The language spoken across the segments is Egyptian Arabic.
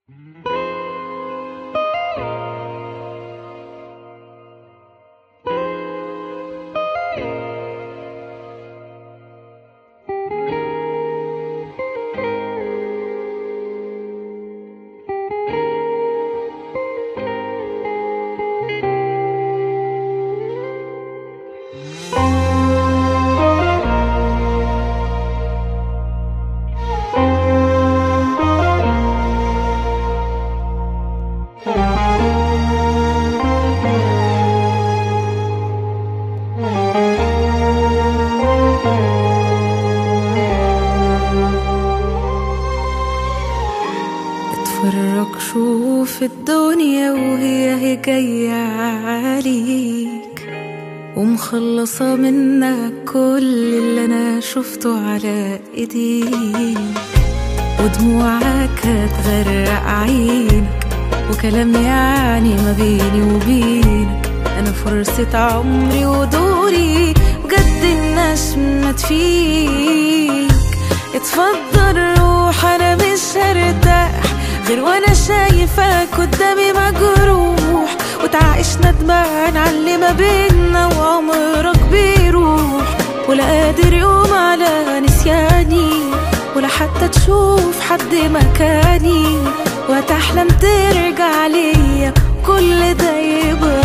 اتفرج شوف الدنيا وهي هي جاية عليك ومخلصة منك كل اللي أنا شفته على إيديك ودموعك هتغرق عينك وكلام يعني ما بيني وبينك أنا فرصة عمري ودوري بجد النشمة فيك اتفضل روح أنا مش هرتاح غير وانا شايفك قدامي مجروح وتعايش ندمان على اللي ما بينا وعمرك بيروح ولا قادر يوم على نسياني ولا حتى تشوف حد مكاني وتحلم ترجع ليا كل ده يبقى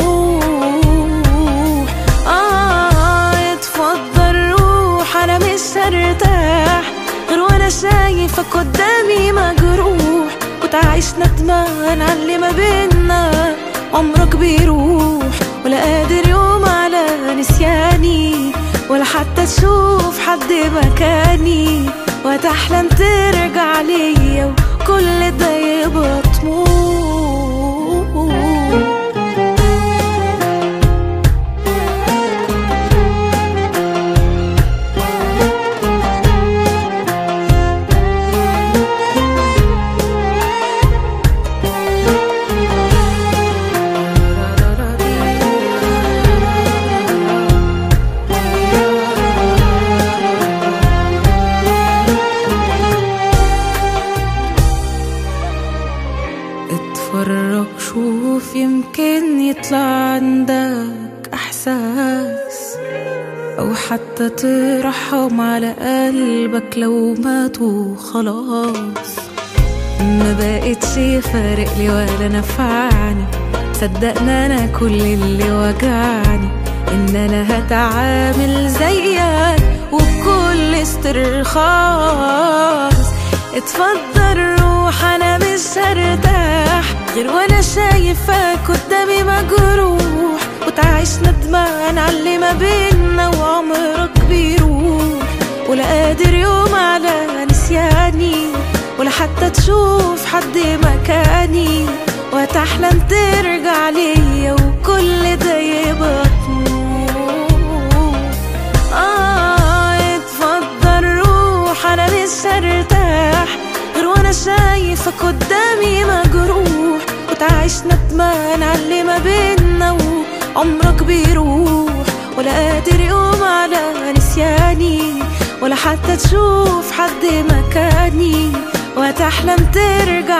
طموح آه اتفضل روح أنا مش هرتاح غير وانا شايفك قدامي مجروح وتعيش ندمان على اللي ما بينا عمرك بيروح ولا قادر يوم على نسياني ولا حتى تشوف حد مكاني وتحلم ترجع ليا وكل ده يبقى طموح اتفرج شوف يمكن يطلع عندك احساس او حتى ترحم على قلبك لو ماتوا خلاص ما بقتش فارق لي ولا نفعني صدقنا انا كل اللي وجعني ان انا هتعامل زيك وبكل استرخاص اتفضل روح انا مش هرتاح غير وانا شايفك قدامي مجروح وتعيش ندمان على اللي ما بينا وعمرك بيروح ولا قادر يوم على نسياني ولا حتى تشوف حد مكاني وتحلم ترجع ليا وكل ده يبقى طموح آه اتفضل روح أنا مش هرتاح غير وأنا شايفك قدامي مجروح وتعيش ندمان على اللي ما بينا وعمرك بيروح ولا قادر يوم على نسياني ولا حتى تشوف حد مكاني وتحلم ترجع